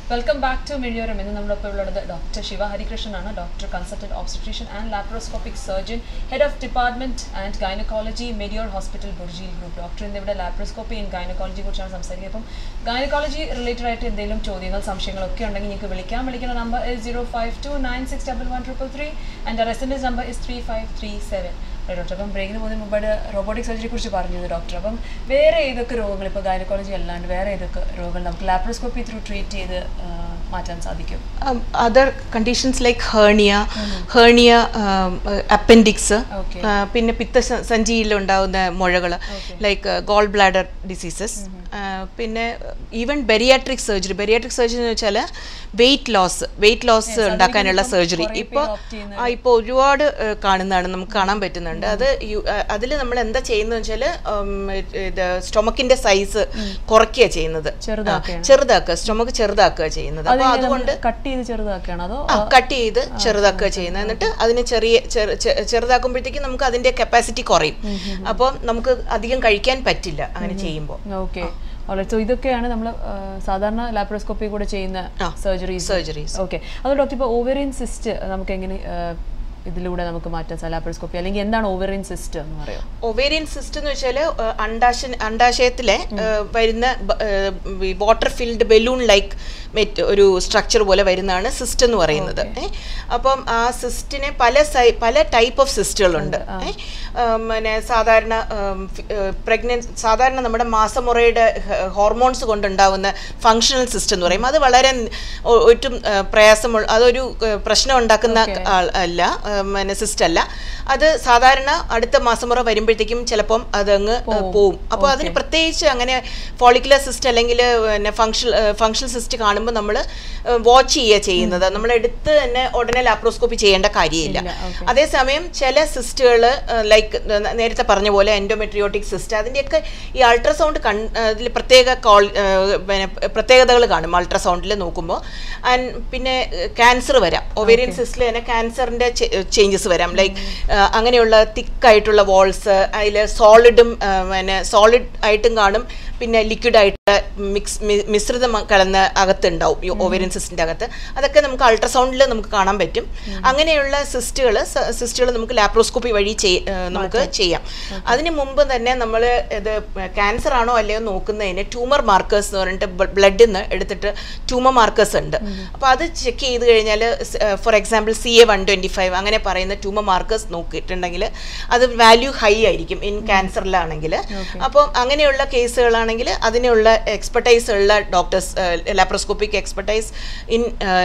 Welcome back to മിഴിയോരം ഇന്ന് നമ്മളൊപ്പം ഉള്ളത് ഡോക്ടർ ശിവ ഹരികൃഷ്ണനാണ് doctor consultant obstetrician and laparoscopic surgeon head of department and gynaecology Medeor hospital ബുർജിയിൽ group doctor ഇന്ന് ഇവിടെ ലാപ്രോസ്കോപ്പി ആൻഡ് ഗൈനക്കോളജിയെ കുറിച്ചാണ് സംസാരിക്കുന്നത് അപ്പം ഗൈനക്കോളജി റിലേറ്റഡ് ആയിട്ട് എന്തെങ്കിലും ചോദ്യങ്ങൾ സംശയങ്ങളൊക്കെ ഉണ്ടെങ്കിൽ നിങ്ങൾക്ക് വിളിക്കാം വിളിക്കുന്ന number is zero five two nine six double one triple three and S N S number is three five three seven doctor അപ്പം ബ്രേക്കിന് പോകുന്നതിന് മുമ്പായിട്ട് റോബോട്ടിക് സർജറിയെ കുറിച്ച് പറഞ്ഞത് ഡോക്ടർ അപ്പം വേറെ ഏതൊക്കെ രോഗങ്ങൾ ഇപ്പോൾ ഗൈനക്കോളജി അല്ലാണ്ട് വേറെ ഏതൊക്കെ രോഗങ്ങൾ നമുക്ക് ലാപ്രോസ്കോപ്പി ത്രൂ ട്രീറ്റ് ചെയ്ത് ആ, മാറ്റാൻ സാധിക്കും um, other conditions like hernia, hernia, um, uh, appendix, Okay. uh, പിന്നെ പിത്തസഞ്ചിയിൽ ഉണ്ടാകുന്ന മുഴകൾ ലൈക്ക് ഗോൾ ബ്ലാഡർ ഡിസീസസ് പിന്നെ even bariatric surgery bariatric surgery എന്ന് വെച്ചാൽ വെയിറ്റ് ലോസ് വെയിറ്റ് ലോസ് ഉണ്ടാക്കാനുള്ള ഇപ്പം സർജറി കുറേ ഇപ്പോൾ പേര് opt ചെയ്യുന്ന ഇപ്പോൾ ഒരുപാട് uh, കാണുന്നതാണ് നമുക്ക് കാണാൻ പറ്റുന്നുണ്ട് അത് അതിൽ നമ്മൾ എന്താ ചെയ്യുന്നത് വെച്ചാൽ ഇത് സ്റ്റൊമക്കിന്റെ സൈസ് കുറയ്ക്കുക ചെയ്യുന്നത് ചെറുതാക്കുകയാണ്. ചെറുതാക്കുക സ്റ്റൊമക്ക് ചെറുതാക്കുക ചെയ്യുന്നത് അപ്പോൾ അതുകൊണ്ട് കട്ട് ചെയ്ത് ചെറുതാക്കുകയാണോ അതോ ആ കട്ട് ചെയ്ത് ചെറുതാക്കുക ചെയ്യുന്നത് എന്നിട്ട് അതിന് ചെറിയ ചെറു- ചെ- ചെറുതാക്കുമ്പോഴത്തേക്കും നമുക്ക് അതിന്റെ കപ്പാസിറ്റി കുറയും അപ്പോൾ നമുക്ക് അധികം കഴിക്കാൻ പറ്റില്ല അങ്ങനെ ചെയ്യുമ്പോൾ ഓക്കെ സോ ഇതൊക്കെയാണ് നമ്മൾ സാധാരണ ലാപ്രോസ്കോപ്പി കൂടെ ചെയ്യുന്ന ആ, സർജറീസ് surgeries. ഓക്കെ അത് ഡോക്ടർ ഇപ്പോൾ ഓവറിയൻ സിസ്റ്റ് നമുക്ക് എങ്ങനെ ആ, ഇതിലൂടെ നമുക്ക് മാറ്റാം ലാപ്രോസ്കോപ്പി അല്ലെങ്കിൽ എന്താണ് ഓവറിയൻ സിസ്റ്റ് എന്ന് പറയോ ഒവേരിയൻ സിസ്റ്റ് എന്ന് വെച്ചാൽ അണ്ടാശ അണ്ടാശയത്തിലെ ഏഹ്, വരുന്ന വാട്ടർ ഫിൽഡ് ബലൂൺ ലൈക്ക് മെറ്റ് ഒരു സ്ട്രക്ചർ പോലെ വരുന്നതാണ് സിസ്റ്റ് എന്ന് പറയുന്നത് ഏ? അപ്പം ആ സിസ്റ്റിനെ പല സൈ പല ടൈപ്പ് ഓഫ് സിസ്റ്റുകളുണ്ട് ഏ? ഉം, പിന്നെ സാധാരണ പ്രഗ്നൻ സാധാരണ നമ്മുടെ മാസമുറയുടെ ഹോർമോൺസ് കൊണ്ടുണ്ടാവുന്ന ഫങ്ഷണൽ സിസ്റ്റം എന്ന് പറയും അത് വളരെ ഒ- ഒട്ടും ഏഹ്, പ്രയാസമുള്ള അതൊരു ഏഹ്, പ്രശ്നം ഉണ്ടാക്കുന്ന ആൾ അല്ല ഏഹ്, പിന്നെ സിസ്റ്റ് അല്ല അത് സാധാരണ അടുത്ത മാസമുറ വരുമ്പോഴത്തേക്കും ചിലപ്പം അതങ്ങ് ഏഹ്, പോവും അപ്പോൾ അതിന് പ്രത്യേകിച്ച് അങ്ങനെ ഫോളിക്കുലർ സിസ്റ്റ് അല്ലെങ്കിൽ പിന്നെ ഫങ്ഷൻ ഫങ്ഷണൽ സിസ്റ്റ് കാണുമ്പോൾ നമ്മൾ വാച്ച് ചെയ്യുക ചെയ്യുന്നത് നമ്മൾ എടുത്ത് തന്നെ ഉടനെ ലാപ്രോസ്കോപ്പി ചെയ്യേണ്ട കാര്യമില്ല അതേസമയം ചില സിസ്റ്റുകൾ ലൈക്ക് നേരത്തെ പറഞ്ഞ പോലെ എൻഡോമെട്രിയോട്ടിക് സിസ്റ്റ് അതിൻ്റെയൊക്കെ ഈ അൾട്രാസൗണ്ട് കൺ അതിൽ പ്രത്യേക കോൾ പിന്നെ പ്രത്യേകതകൾ കാണും അൾട്രാസൗണ്ടിൽ നോക്കുമ്പോൾ ആൻഡ് പിന്നെ ക്യാൻസർ വരാം ഒവേരിയൻ സിസ്റ്റിൽ തന്നെ ക്യാൻസറിൻ്റെ ചേഞ്ചസ് വരാം ലൈക്ക് അങ്ങനെയുള്ള തിക്കായിട്ടുള്ള വോൾസ് അതിൽ സോളിഡും പിന്നെ സോളിഡ് ആയിട്ടും കാണും പിന്നെ ലിക്വിഡ് ആയിട്ട് മിക്സ് മിശ്രിതം കലർന്ന് അകത്തുണ്ടാവും ഈ ഓവേരിയൻ സിസ്റ്റിൻ്റെ അകത്ത് അതൊക്കെ നമുക്ക് അൾട്രാസൗണ്ടിൽ നമുക്ക് കാണാൻ പറ്റും അങ്ങനെയുള്ള സിസ്റ്റുകൾ സിസ്റ്റുകൾ നമുക്ക് ലാപ്രോസ്കോപ്പി വഴി ചെയ്- ഏഹ് നമുക്ക് ചെയ്യാം അതിന് മുമ്പ് തന്നെ നമ്മൾ ഇത് ക്യാൻസർ ആണോ അല്ലയോ നോക്കുന്നതിന് ട്യൂമർ മാർക്കേഴ്സ് എന്ന് പറഞ്ഞിട്ട് ബ്ലഡിൽ നിന്ന് എടുത്തിട്ട് ട്യൂമർ മാർക്കേഴ്സ് ഉണ്ട് അപ്പോൾ അത് ചെക്ക് ചെയ്ത് കഴിഞ്ഞാൽ for example C A one twenty five അങ്ങനെ പറയുന്ന ട്യൂമർ മാർക്കേഴ്സ് നോക്കിയിട്ടുണ്ടെങ്കിൽ അത് വാല്യൂ ഹൈ ആയിരിക്കും ഇൻ ക്യാൻസറിലാണെങ്കിൽ അപ്പോൾ അങ്ങനെയുള്ള കേസുകളാണെങ്കിൽ അതിനുള്ള എക്സ്പെർട്ടൈസ് ഉള്ള doctors laparoscopic expertise in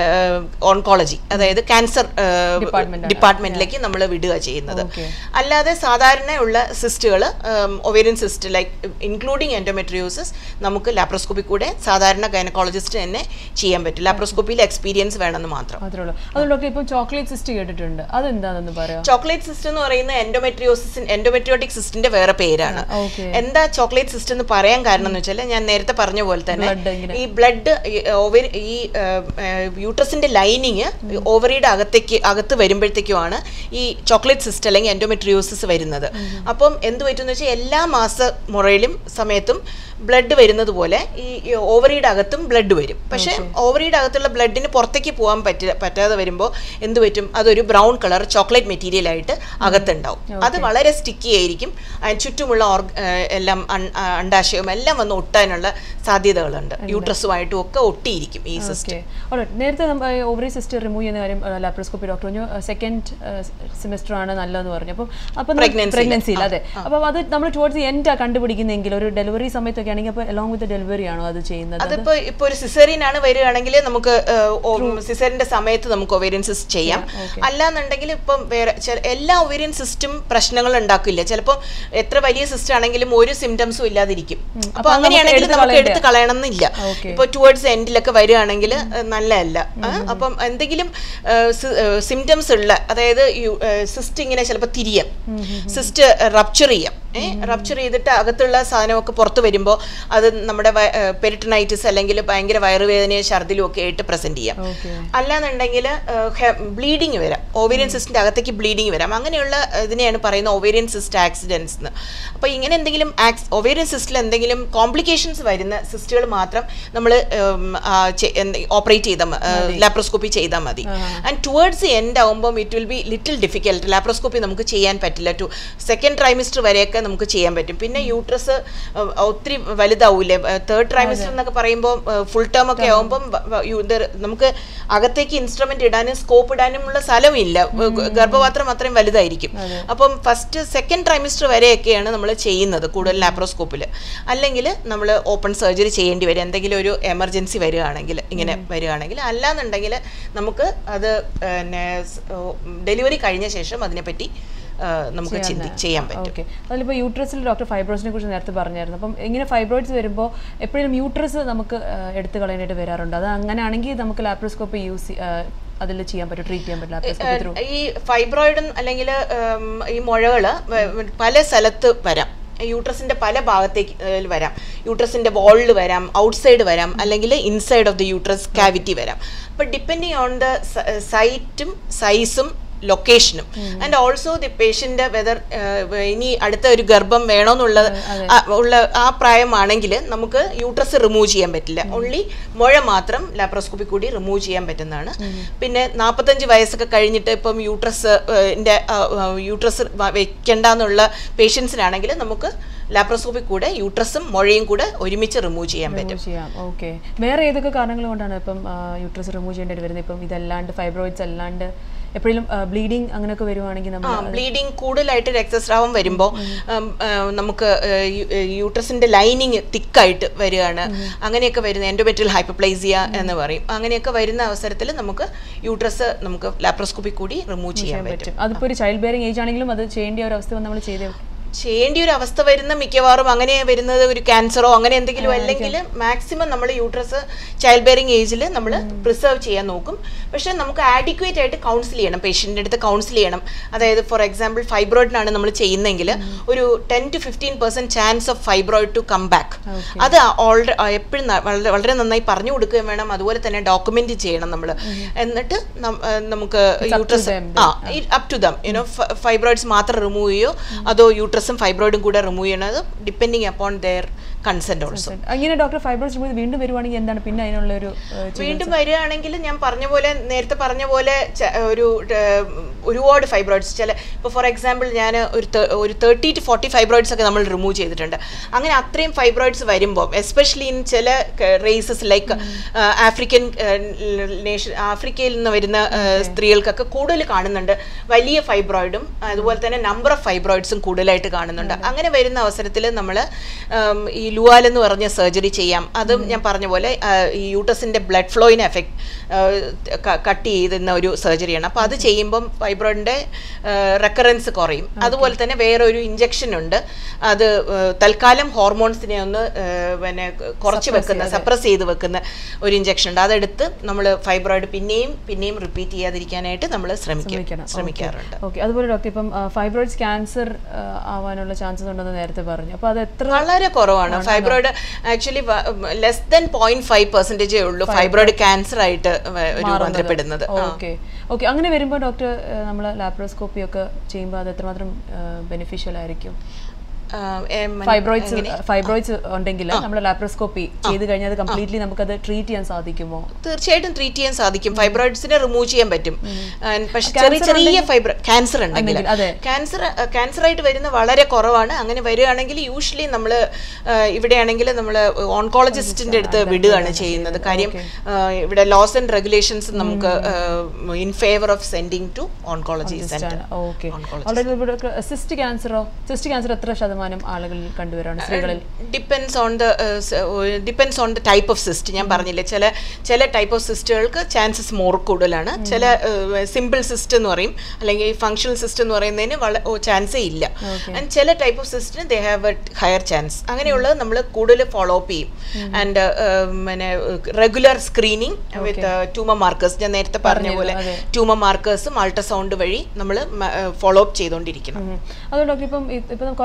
oncology അതായത് ക്യാൻസർ Department ആണ്. ഡിപ്പാർട്ട്മെന്റിലേക്ക് നമ്മൾ വിടുക ചെയ്യുന്നത് Okay. അല്ലാതെ സാധാരണ ഉള്ള സിസ്റ്റുകൾ ovarian cyst like including endometriosis നമുക്ക് ലാപ്രോസ്കോപ്പി കൂടെ സാധാരണ ഗൈനക്കോളജിസ്റ്റ് തന്നെ ചെയ്യാൻ പറ്റും ലാപ്രോസ്കോപ്പിയിൽ എക്സ്പീരിയൻസ് വേണമെന്ന് മാത്രം മാത്രമേ ഉള്ളൂ അത് ഡോക്ടർ ഇപ്പം ചോക്ലേറ്റ് സിസ്റ്റ് കേട്ടിട്ടുണ്ട് അതെന്താണെന്ന് പറയാം ചോക്ലേറ്റ് സിസ്റ്റ് എന്ന് പറയുന്ന എൻഡോമെട്രിയോസിസ് എൻഡോമെട്രിയോട്ടിക് സിസ്റ്റിന്റെ വേറെ പേരാണ് ഓക്കെ എന്താ ചോക്ലേറ്റ് സിസ്റ്റ് എന്ന് പറയാൻ കാരണം എന്ന് വെച്ചാൽ ഞാൻ നേരത്തെ പറഞ്ഞ പോലെ തന്നെ Blood ഇങ്ങനെ. ഈ ബ്ലഡ് ഓവർ ഈ യൂട്രസിന്റെ ലൈനിങ് ഓവറിയുടെ അകത്തേക്ക് അകത്ത് വരുമ്പോഴത്തേക്കുമാണ് ഈ ചോക്ലേറ്റ് സിസ്റ്റ് അല്ലെങ്കിൽ എൻഡോമെട്രിയോസിസ് വരുന്നത് അപ്പം എന്ത് പറ്റുമെന്ന് വെച്ചാൽ എല്ലാ മാസ മുറയിലും സമയത്തും ബ്ലഡ് വരുന്നത് പോലെ ഈ ഓവറിയുടെ അകത്തും ബ്ലഡ് വരും പക്ഷേ ഓവറിയുടെ അകത്തുള്ള ബ്ലഡിന് പുറത്തേക്ക് പോകാൻ പറ്റി പറ്റാതെ വരുമ്പോൾ എന്ത് പറ്റും അതൊരു ബ്രൗൺ കളർ ചോക്ലേറ്റ് മെറ്റീരിയൽ ആയിട്ട് അകത്തുണ്ടാവും അത് വളരെ സ്റ്റിക്കി ആയിരിക്കും അതിന് ചുറ്റുമുള്ള ഓർഗ ഏഹ് എല്ലാം അൺ- ആ, അണ്ടാശയവും എല്ലാം വന്ന് ഒട്ടാനുള്ള സാധ്യതകളുണ്ട് യൂട്രസുമായിട്ടും ഒക്കെ ഒട്ടിയിരിക്കും ഈ സിസ്റ്റം ഓക്കെ നേരത്തെ നമ്മൾ ഓവറി സിസ്റ്റർ റിമൂവ് ചെയ്യുന്ന കാര്യം ലാപ്രോസ്കോപ്പി ഡോക്ടർ പറഞ്ഞു സെക്കൻഡ് സെമിസ്റ്റർ ആണ് നല്ലതെന്ന് പറഞ്ഞു അപ്പം അപ്പം Pregnancy-ല്. പ്രഗ്നൻസിയിൽ അതെ അപ്പം അത് നമ്മൾ ടുവേർഡ്സ് ദി എൻഡ് കണ്ടുപിടിക്കുന്നെങ്കിൽ ഒരു ഡെലിവറി സമയത്തൊക്കെ ആണെങ്കിൽ അപ്പോൾ അലോങ് വിത്ത് ഡെലിവറി ആണോ അത് ചെയ്യുന്നത് അതിപ്പോ ഇപ്പൊ ഒരു സിസേറിയൻ ആണ് വരികയാണെങ്കിൽ നമുക്ക് സിസേറിന്റെ സമയത്ത് നമുക്ക് ഒവേരിയൻ സിസ്റ്റ് ചെയ്യാം അല്ലാന്നുണ്ടെങ്കിൽ ഇപ്പം വേറെ ചെ- എല്ലാ ഒവേരിയൻ സിസ്റ്റും പ്രശ്നങ്ങൾ ഉണ്ടാക്കില്ല ചിലപ്പോൾ എത്ര വലിയ സിസ്റ്റം ആണെങ്കിലും ഒരു സിംറ്റംസും ഇല്ലാതിരിക്കും അപ്പൊ അപ്പൊ അത് നമുക്ക് അങ്ങനെയാണെങ്കിൽ എടുത്ത് നമുക്ക് കളയണ്ടേ? എടുത്ത് കളയണം എന്നില്ല Okay. ഇപ്പൊ ടുവേർഡ്സ് എൻഡിലൊക്കെ വരികയാണെങ്കിൽ നല്ലതല്ല ആ, അപ്പം എന്തെങ്കിലും സിംറ്റംസ് ഉള്ള അതായത് സിസ്റ്റ് ഇങ്ങനെ ചിലപ്പോൾ തിരിയാം സിസ്റ്റ് റപ്ചർ ചെയ്യാം റപ്ചർ ചെയ്തിട്ട് അകത്തുള്ള സാധനമൊക്കെ പുറത്ത് വരുമ്പോൾ അത് നമ്മുടെ പെരിട്ടനൈറ്റിസ് അല്ലെങ്കിൽ ഭയങ്കര വയറുവേദനയും ഛർദിലും ഒക്കെ ആയിട്ട് പ്രസന്റ് ചെയ്യാം ഓക്കെ അല്ലാന്നുണ്ടെങ്കിൽ ബ്ലീഡിങ് വരാം ഓവേരിയൻ സിസ്റ്റിന്റെ അകത്തേക്ക് ബ്ലീഡിങ് വരാം അങ്ങനെയുള്ള ഇതിനെയാണ് പറയുന്നത് ഓവേരിയൻ സിസ്റ്റ് ആക്സിഡൻസ് എന്ന് അപ്പോൾ ഇങ്ങനെ എന്തെങ്കിലും ഓവേരിയൻ സിസ്റ്റിൽ എന്തെങ്കിലും കോംപ്ലിക്കേഷൻസ് വരുന്ന സിസ്റ്റുകൾ മാത്രം നമ്മൾ ഓപ്പറേറ്റ് ചെയ്താൽ ലാപ്രോസ്കോപ്പി ചെയ്താൽ മതി ആൻഡ് ടുവേർഡ്സ് എൻഡ് ആകുമ്പോൾ it will be little difficult laparoscopy നമുക്ക് ചെയ്യാൻ പറ്റില്ല ടു സെക്കൻഡ് ട്രൈമിസ്റ്റർ വരെയൊക്കെ നമുക്ക് ചെയ്യാൻ പറ്റും പിന്നെ യൂട്രസ് ഒത്തിരി വലുതാവൂലേ തേർഡ് ട്രൈമിസ്റ്റർ എന്നൊക്കെ പറയുമ്പോൾ ഫുൾ ടേം ഒക്കെ ആകുമ്പം വ- വ- യു- ഇത് നമുക്ക് അകത്തേക്ക് ഇൻസ്ട്രുമെന്റ് ഇടാനും സ്കോപ്പ് ഇടാനും ഉള്ള സ്ഥലമില്ല ഗർഭപാത്രം അത്രയും വലുതായിരിക്കും അപ്പം ഫസ്റ്റ് സെക്കൻഡ് ട്രൈമിസ്റ്റർ വരെയൊക്കെയാണ് നമ്മൾ ചെയ്യുന്നത് കൂടുതൽ ലാപ്രോസ്കോപ്പിൽ അല്ലെങ്കിൽ നമ്മൾ ഓപ്പൺ സർജറി ചെയ്യേണ്ടി വരും എന്തെങ്കിലും ഒരു എമർജൻസി വരികയാണെങ്കിൽ ഇങ്ങനെ വരികയാണെങ്കിൽ അല്ലാന്നുണ്ടെങ്കിൽ നമുക്ക് അത് പിന്നെ ഡെലിവറി കഴിഞ്ഞ ശേഷം അതിനെപ്പറ്റി ആ, നമുക്ക് ചിന്തി ചെയ്യാൻ പറ്റും ഓക്കെ അതിലിപ്പോൾ യൂട്രസിൽ ഡോക്ടർ ഫൈബ്രോയിഡ്സിനെ കുറിച്ച് നേരത്തെ പറഞ്ഞായിരുന്നു അപ്പം ഇങ്ങനെ ഫൈബ്രോയിഡ്സ് വരുമ്പോൾ എപ്പോഴും യൂട്രസ് നമുക്ക് ആ, എടുത്ത് കളയാനായിട്ട് വരാറുണ്ട് അത് അങ്ങനെയാണെങ്കിൽ നമുക്ക് ലാപ്രോസ്കോപ്പി യൂസ് അതിൽ ചെയ്യാൻ പറ്റും ട്രീറ്റ് ചെയ്യാൻ പറ്റും ലാപ്രോസ്കോപ്പി ത്രൂ ഈ ഫൈബ്രോയിഡും അല്ലെങ്കിൽ ഈ മുഴകൾ പല സ്ഥലത്ത് വരാം യൂട്രസിന്റെ പല ഭാഗത്തേക്ക് ഏഹ്, വരാം യൂട്രസിന്റെ വോളിൽ വരാം ഔട്ട്സൈഡ് വരാം അല്ലെങ്കിൽ inside of the uterus cavity വരാം അപ്പോൾ ഡിപ്പെൻഡിങ് ഓൺ ദ സൈറ്റും സൈസും ലൊക്കേഷനും and also the patient whether ഇനി അടുത്ത ഒരു ഗർഭം വേണമെന്നുള്ള ആ, ഉള്ള ആ പ്രായമാണെങ്കിൽ നമുക്ക് യൂട്രസ് റിമൂവ് ചെയ്യാൻ പറ്റില്ല ഓൺലി മുഴ മാത്രം ലാപ്രോസ്കോപ്പി കൂടി റിമൂവ് ചെയ്യാൻ പറ്റുന്നതാണ് പിന്നെ നാൽപ്പത്തഞ്ച് വയസ്സൊക്കെ കഴിഞ്ഞിട്ട് ഇപ്പം യൂട്രസ് യൂട്രസ് വെക്കണ്ടെന്നുള്ള പേഷ്യൻസിനാണെങ്കിൽ നമുക്ക് ലാപ്രോസ്കോപ്പി കൂടെ യൂട്രസും മുഴയും കൂടെ ഒരുമിച്ച് റിമൂവ് ചെയ്യാൻ പറ്റും റിമൂവ് ചെയ്യാം ഓക്കെ വേറെ ഏതൊക്കെ കാരണങ്ങൾ കൊണ്ടാണ് ഇപ്പം യൂട്രസ് റിമൂവ് ചെയ്യേണ്ടി വരുന്നത് ഇപ്പം ഇതല്ലാണ്ട് ഫൈബ്രോയിഡ്സ് അല്ലാണ്ട് എപ്പോഴും ബ്ലീഡിങ് അങ്ങനെയൊക്കെ വരുവാണെങ്കിൽ ആ നമ്മൾ ബ്ലീഡിങ് കൂടുതലായിട്ട് രക്തസ്രാവം വരുമ്പോൾ നമുക്ക് യൂട്രസിന്റെ ലൈനിങ് തിക്കായിട്ട് വരികയാണ് അങ്ങനെയൊക്കെ വരുന്ന എൻഡോമെട്രിയൽ ഹൈപ്പപ്ലൈസിയ എന്ന് പറയും അങ്ങനെയൊക്കെ വരുന്ന അവസരത്തിൽ നമുക്ക് യൂട്രസ് നമുക്ക് ലാപ്രോസ്കോപ്പി കൂടി റിമൂവ് ചെയ്യാൻ പറ്റും പറ്റും അതിപ്പോൾ ഒരു ചൈൽഡ് ബെയറിംഗ് ഏജ് ആണെങ്കിലും അത് ചെയ്യേണ്ട ഒരു അവസ്ഥ നമ്മൾ ചെയ്തേ ചെയ്യേണ്ട ഒരു അവസ്ഥ വരുന്ന മിക്കവാറും അങ്ങനെ വരുന്നത് ഒരു ക്യാൻസറോ അങ്ങനെ എന്തെങ്കിലും അല്ലെങ്കിൽ മാക്സിമം നമ്മൾ യൂട്രസ് ചൈൽഡ് ബെയറിംഗ് ഏജിൽ നമ്മൾ പ്രിസർവ് ചെയ്യാൻ നോക്കും പക്ഷേ നമുക്ക് ആഡിക്വേറ്റ് ആയിട്ട് കൗൺസിൽ ചെയ്യണം പേഷ്യൻ്റെ അടുത്ത് കൗൺസിൽ ചെയ്യണം അതായത് ഫോർ എക്സാമ്പിൾ ഫൈബ്രോയിഡിനാണ് നമ്മൾ ചെയ്യുന്നതെങ്കിൽ ഒരു ten to fifteen percent chance of fibroid to come back അത് ഓൾറെഡി എപ്പോഴും വളരെ വളരെ നന്നായി പറഞ്ഞു കൊടുക്കുകയും വേണം അതുപോലെ തന്നെ ഡോക്യുമെന്റ് ചെയ്യണം നമ്മൾ എന്നിട്ട് നം- ആ, നമുക്ക് യൂട്രസ് them ആ up to them you know fibroids മാത്രം റിമൂവ് ചെയ്യോ അതോ യൂട്രസും ഫൈബ്രോയിഡും കൂടെ റിമൂവ് ചെയ്യണത് depending upon their consent also അങ്ങനെ ഡോക്ടർ ഫൈബ്രോയിഡ്സ് റിമൂവ് വീണ്ടും വരുവാണെങ്കിൽ എന്താണ് പിന്നെ അതിനുള്ള ഒരു വീണ്ടും വരികയാണെങ്കിൽ ഞാൻ പറഞ്ഞ പോലെ നേരത്തെ പറഞ്ഞ പോലെ ച- ഒരു ഏർ, ഒരുപാട് ഫൈബ്രോയിഡ്സ് ചില ഇപ്പോൾ ഫോർ എക്സാമ്പിൾ ഞാൻ ഒരു തെ- ഒരു തേർട്ടി ടു ഫോർട്ടി ഫൈബ്രോയിഡ്സ് ഒക്കെ നമ്മൾ റിമൂവ് ചെയ്തിട്ടുണ്ട് അങ്ങനെ അത്രയും ഫൈബ്രോയിഡ്സ് വരുമ്പോൾ എസ്പെഷ്യലി ഇൻ ചില റേസസ് ലൈക്ക് ആഫ്രിക്കൻ നേഷൻ ആഫ്രിക്കയിൽ നിന്ന് വരുന്ന ഏർ, സ്ത്രീകൾക്കൊക്കെ കൂടുതൽ കാണുന്നുണ്ട് വലിയ ഫൈബ്രോയിഡും അതുപോലെ തന്നെ നമ്പർ ഓഫ് ഫൈബ്രോയിഡ്സും കൂടുതലായിട്ട് കാണുന്നുണ്ട് അങ്ങനെ വരുന്ന അവസരത്തിൽ നമ്മൾ ഈ ലുവാൽ എന്ന് പറഞ്ഞ സർജറി ചെയ്യാം അതും ഞാൻ പറഞ്ഞ പോലെ ആ, ഈ യൂട്ടസിന്റെ ബ്ലഡ് ഫ്ലോയിനെ എഫക്ട് കട്ട് ചെയ്യുന്ന ഒരു സർജറിയാണ് അപ്പോൾ അത് ചെയ്യുമ്പം ഫൈബ്രോയിഡിന്റെ റെക്കറൻസ് കുറയും അതുപോലെ തന്നെ വേറെ ഒരു ഇഞ്ചക്ഷൻ ഉണ്ട് അത് ആ, തൽക്കാലം ഹോർമോൺസിനെ ഒന്ന് ആ, പിന്നെ കുറച്ച് വെക്കുന്ന സപ്രസ് ചെയ്ത് വെക്കുന്ന ഒരു ഇഞ്ചക്ഷൻ ഉണ്ട് അതെടുത്ത് നമ്മൾ ഫൈബ്രോയിഡ് പിന്നെയും പിന്നെയും റിപ്പീറ്റ് ചെയ്യാതിരിക്കാനായിട്ട് നമ്മൾ ശ്രമിക്കും ശ്രമിക്കണം. ശ്രമിക്കാറുണ്ട് ഓക്കെ അതുപോലെ ഡോക്ടർ ഇപ്പം ഫൈബ്രോയിഡ്സ് ക്യാൻസർ ആവാനുള്ള ചാൻസസ് ഉണ്ടെന്ന് നേരത്തെ പറഞ്ഞു അപ്പോൾ അത് എത്ര വളരെ കുറവാണ് fibroid actually less than point five പെർസെന്റേജേ ഉള്ളൂ ഫൈബ്രോയിഡ് ക്യാൻസർ ആയിട്ട് വ- രൂപാന്തരപ്പെടുന്നത് ആ. ഓക്കെ ഓക്കെ അങ്ങനെ വരുമ്പോൾ ഡോക്ടർ നമ്മൾ ലാപ്രോസ്കോപ്പി ഒക്കെ ചെയ്യുമ്പോൾ അത് എത്രമാത്രം ബെനിഫിഷ്യൽ ആയിരിക്കും ആ, em, ഫൈബ്രോയിഡ്സ് ഫൈബ്രോയിഡ്സ് ഉണ്ടെങ്കിൽ നമ്മൾ ലാപ്രോസ്കോപ്പി ചെയ്ത് കഴിഞ്ഞാൽ അത് കംപ്ലീറ്റ്ലി നമുക്കത് ട്രീറ്റ് ചെയ്യാൻ സാധിക്കുമോ തീർച്ചയായിട്ടും ട്രീറ്റ് ചെയ്യാൻ സാധിക്കും ഫൈബ്രോയിഡ്സിനെ റിമൂവ് ചെയ്യാൻ പറ്റും And പക്ഷെ ചെറിയ ചെറിയ ഫൈബ്രോ ക്യാൻസർ ഉണ്ടെങ്കിൽ ഉണ്ടെങ്കിൽ, അതെ. ക്യാൻസർ ക്യാൻസർ ആയിട്ട് വരുന്ന വളരെ കുറവാണ് അങ്ങനെ വരികയാണെങ്കിൽ യൂഷ്വലി നമ്മൾ ഇവിടെയാണെങ്കിൽ നമ്മൾ ഓൺകോളജിസ്റ്റിന്റെ അടുത്ത് വിടുകയാണ് ചെയ്യുന്നത് കാര്യം ആ, ഇവിടെ ലോസ് ആൻഡ് റെഗുലേഷൻസ് നമുക്ക് in favour of sending to oncology centre okay cyst ക്യാൻസറോ സിസ്റ്റ് ക്യാൻസർ എത്ര ശതമാനം ആളുകളിൽ കണ്ടുവരാണ് സ്ത്രീകളിൽ depends on the depends on the type of cyst ഞാൻ പറഞ്ഞില്ലേ ചില ചില ടൈപ്പ് ഓഫ് സിസ്റ്റുകൾക്ക് ചാൻസസ് മോർ കൂടുതലാണ് ചില സിമ്പിൾ സിസ്റ്റ് എന്ന് പറയും അല്ലെങ്കിൽ ഫങ്ഷണൽ സിസ്റ്റ് എന്ന് പറയുന്നതിന് വള ചാൻസേ ഇല്ല ആൻഡ് ചില ടൈപ്പ് ഓഫ് സിസ്റ്റിന് they have a higher chance അങ്ങനെയുള്ളത് നമ്മൾ കൂടുതൽ ഫോളോ അപ്പ് ചെയ്യും ആൻഡ് പിന്നെ regular screening with tumour markers ഞാൻ നേരത്തെ പറഞ്ഞ പോലെ ട്യൂമർ മാർക്കേഴ്സും അൾട്രാസൗണ്ട് വഴി നമ്മൾ ഫോളോ അപ്പ് ചെയ്തുകൊണ്ടിരിക്കണം ഉം. അതുകൊണ്ട് ഡോക്ടർ ഇപ്പം ഇ- ഇപ്പം കുറേ കാര്യങ്ങൾ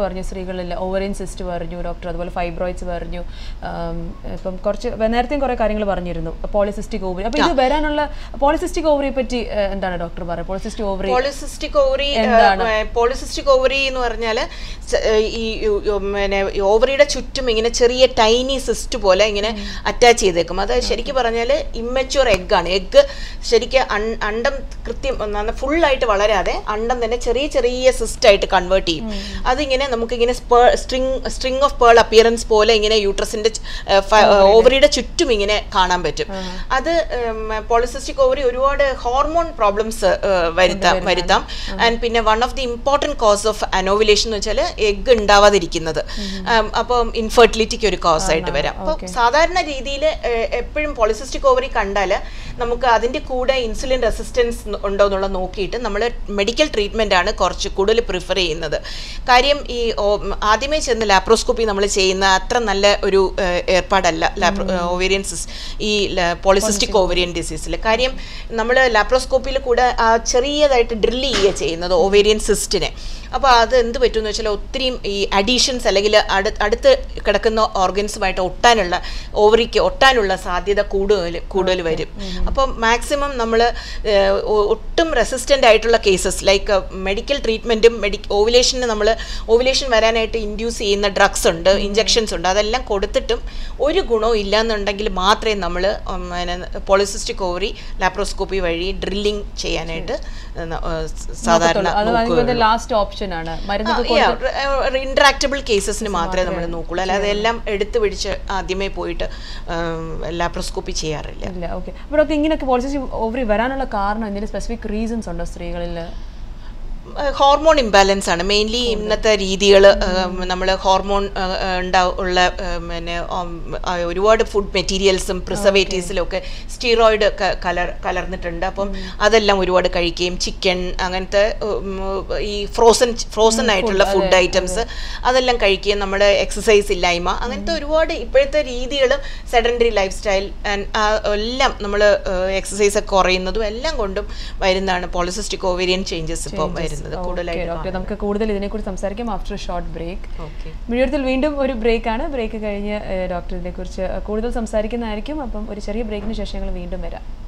പറഞ്ഞു സ്ത്രീകളിൽ ഓവറിൻ സിസ്റ്റ് പറഞ്ഞു ഡോക്ടർ അതുപോലെ ഫൈബ്രോയിഡ്സ് പറഞ്ഞു ആം, ഇപ്പം കുറച്ച് നേരത്തെയും കുറേ കാര്യങ്ങൾ പറഞ്ഞിരുന്നു പോളിസിസ്റ്റിക് ഓവറി അപ്പോൾ ഇത് വരാനുള്ള പോളിസിസ്റ്റിക് ഓവറിയെ പറ്റി ഏഹ്, എന്താണ് ഡോക്ടർ പറയുക പോളിസിസ്റ്റിക് ഓവറി പോളിസിസ്റ്റിക് ഓവറി എന്താണ്? പോളിസിസ്റ്റിക് ഓവറി എന്ന് പറഞ്ഞാൽ ഈ യു- യു- പിന്നെ ഓവറിയുടെ ചുറ്റും ഇങ്ങനെ ചെറിയ ടൈനി സിസ്റ്റ് പോലെ ഇങ്ങനെ അറ്റാച്ച് ചെയ്തേക്കും അത് ശരിക്കും പറഞ്ഞാൽ ഇമ്മച്യൂർ എഗ്ഗാണ് എഗ്ഗ് ശരിക്കും അൺ- അണ്ടം കൃത്യം ഫുള്ളായിട്ട് വളരാതെ അണ്ടം തന്നെ ചെറിയ ചെറിയ സിസ്റ്റ് ആയിട്ട് കൺവേർട്ട് ചെയ്യും അതിങ്ങനെ നമുക്കിങ്ങനെ string string of pearl appearance പോലെ ഇങ്ങനെ യൂട്രസിന്റെ ഓവറിയുടെ ചുറ്റും ഇങ്ങനെ കാണാൻ പറ്റും അത് പോളിസിസ്റ്റിക് ഓവറി ഒരുപാട് ഹോർമോൺ പ്രോബ്ലംസ് വരുത്താം വരുത്താം ആൻഡ് പിന്നെ one of the important cause of anovulation എന്ന് വെച്ചാൽ എഗ് ഉണ്ടാവാതിരിക്കുന്നത് ഉം, അപ്പം ഇൻഫെർട്ടിലിറ്റിക്ക് ഒരു കോസ് ആയിട്ട് വരാം അപ്പോൾ സാധാരണ രീതിയിൽ എപ്പോഴും പോളിസിസ്റ്റിക് ഓവറി കണ്ടാൽ നമുക്ക് അതിൻ്റെ കൂടെ ഇൻസുലിൻ റെസിസ്റ്റൻസ് ഉണ്ടോ എന്നുള്ളത് നോക്കിയിട്ട് നമ്മൾ മെഡിക്കൽ ട്രീറ്റ്മെൻ്റ് ആണ് കുറച്ച് കൂടുതൽ പ്രിഫർ ചെയ്യുന്നത് കാര്യം ഈ ഓ- ആദ്യമേ ചെന്ന് ലാപ്രോസ്കോപ്പി നമ്മൾ ചെയ്യുന്ന അത്ര നല്ല ഒരു ഏഹ്, ഏർപ്പാടല്ല ലാപ്രോ ഓവേരിയൻ സിസ് ഈ പോളിസിസ്റ്റിക് ഓവേരിയൻ ഡിസീസിൽ കാര്യം നമ്മൾ ലാപ്രോസ്കോപ്പിയിൽ കൂടെ ആ ചെറിയതായിട്ട് ഡ്രില്ല് ചെയ്യുക ചെയ്യുന്നത് ഓവേരിയൻ സിസ്റ്റിനെ അപ്പോൾ അത് എന്ത് പറ്റുമെന്ന് വെച്ചാൽ ഒത്തിരിയും ഈ അഡീഷൻസ് അല്ലെങ്കിൽ അടു അടുത്ത് കിടക്കുന്ന ഓർഗൻസുമായിട്ട് ഒട്ടാനുള്ള ഓവറിക്ക് ഒട്ടാനുള്ള സാധ്യത കൂടുതൽ കൂടുതൽ വരും അപ്പം മാക്സിമം നമ്മൾ ഒട്ടും റെസിസ്റ്റൻ്റ് ആയിട്ടുള്ള കേസസ് ലൈക്ക് മെഡിക്കൽ ട്രീറ്റ്മെൻറ്റും മെഡി ഓവുലേഷന് നമ്മൾ ഓവുലേഷൻ വരാനായിട്ട് ഇൻഡ്യൂസ് ചെയ്യുന്ന ഡ്രഗ്സ് ഉണ്ട് ഇഞ്ചെക്ഷൻസ് ഉണ്ട് അതെല്ലാം കൊടുത്തിട്ടും ഒരു ഗുണവും ഇല്ലാന്നുണ്ടെങ്കിൽ മാത്രമേ നമ്മൾ പോളിസിസ്റ്റിക് ഓവറി ലാപ്രോസ്കോപ്പി വഴി ഡ്രില്ലിംഗ് ചെയ്യാനായിട്ട് ന- ഏഹ് സാധാരണ അത് നോക്കുകയുള്ളൂ. ലാസ്റ്റ് ഓപ്ഷൻ ആണ് മരുന്നൊക്കെ ഇന്ററാക്റ്റബിൾ കേസസിന് മാത്രമേ നമ്മൾ നോക്കുള്ളൂ അല്ലാതെ എല്ലാം എടുത്തു പിടിച്ച് ആദ്യമേ പോയിട്ട് ലാപ്രോസ്കോപ്പി ചെയ്യാറില്ല ഇല്ല ഓക്കെ അപ്പോൾ ഡോക്ടർ ഇങ്ങനെയൊക്കെ പോളിസിസ്റ്റിക് ഓവറി വരാനുള്ള കാരണം എന്തെങ്കിലും സ്പെസിഫിക് റീസൺസ് ഉണ്ടോ സ്ത്രീകളിൽ ഹോർമോൺ ഇംബാലൻസ് ആണ് മെയിൻലി ഇന്നത്തെ രീതികൾ നമ്മൾ ഹോർമോൺ ഉണ്ടാ ഉള്ള ഉം, പിന്നെ ഉം, ആ, ഒരുപാട് ഫുഡ് മെറ്റീരിയൽസും പ്രിസർവേറ്റീവ്സിലും ഒക്കെ സ്റ്റീറോയിഡ് കലർ കലർന്നിട്ടുണ്ട് അപ്പം അതെല്ലാം ഒരുപാട് കഴിക്കുകയും ചിക്കൻ അങ്ങനത്തെ ഉം, ഈ ഫ്രോസൺ ഫ്രോസൺ ആയിട്ടുള്ള ഫുഡ് ഐറ്റംസ് അതെല്ലാം കഴിക്കുകയും നമ്മുടെ എക്സസൈസ് ഇല്ലായ്മ അങ്ങനത്തെ ഒരുപാട് ഇപ്പോഴത്തെ രീതികളും സെഡൻഡറി ലൈഫ് സ്റ്റൈൽ എല്ലാം നമ്മൾ എക്സസൈസ് ഒക്കെ കുറയുന്നതും എല്ലാം കൊണ്ടും വരുന്നതാണ് പോളിസിസ്റ്റിക് ഓവേരിയൻ ചേഞ്ചസ് ഇപ്പോൾ വരുന്നത് കൂടുതലായിട്ട് ഡോക്ടർ നമുക്ക് കൂടുതൽ ഇതിനെക്കുറിച്ച് സംസാരിക്കാം ആഫ്റ്റർ ഷോർട്ട് ബ്രേക്ക് ഓക്കെ മിഴിയത്തിൽ വീണ്ടും ഒരു ബ്രേക്ക് ആണ് ബ്രേക്ക് കഴിഞ്ഞ് ഡോക്ടർ ഇതിനെക്കുറിച്ച് കൂടുതൽ സംസാരിക്കുന്നതായിരിക്കും അപ്പം ഒരു ചെറിയ ബ്രേക്കിന് ശേഷം ഞങ്ങൾ വീണ്ടും വരാം